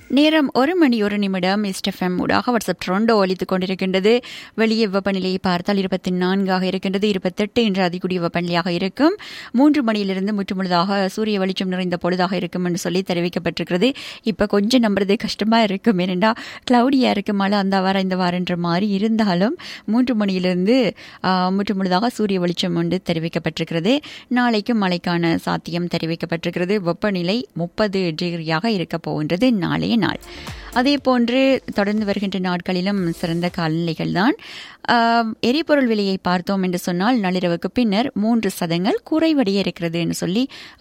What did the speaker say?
நேரம் ஒரு மணி ஒரு நிமிடம் எஸ்டெஃப்எம் ஊடாக வாட்ஸ்அப் ட்ரோண்டோ ஒலித்துக் கொண்டிருக்கின்றது வெளியே வெப்பநிலையை பார்த்தால் இருபத்தி நான்காக இருக்கின்றது இருபத்தெட்டு என்ற அதிகூடிய வெப்பநிலையாக இருக்கும் மூன்று மணியிலிருந்து முற்றுமுழுதாக சூரிய வெளிச்சம் நிறைந்த பொழுதாக இருக்கும் என்று சொல்லி தெரிவிக்கப்பட்டிருக்கிறது இப்போ கொஞ்சம் நம்புறது கஷ்டமாக இருக்கும் ஏனென்றா கிளவுடியாக இருக்கு மழை அந்த வாரம் இந்த வாரன்ற மாதிரி இருந்தாலும் மூன்று மணியிலிருந்து முற்றுமுழுதாக சூரிய வெளிச்சம் ஒன்று தெரிவிக்கப்பட்டிருக்கிறது நாளைக்கும் மழைக்கான சாத்தியம் தெரிவிக்கப்பட்டிருக்கிறது வெப்பநிலை முப்பது டிகிரியாக இருக்க போகின்றது நாளைய நாள் அதே போன்று தொடர்ந்து வருகின்ற நாட்களிலும் சிறந்த காலநிலைகள் தான் எரிபொருள் விலையை பார்த்தோம் என்று சொன்னால் நள்ளிரவுக்கு பின்னர் மூன்று சதங்கள் குறைவடைய இருக்கிறது என்று சொல்லி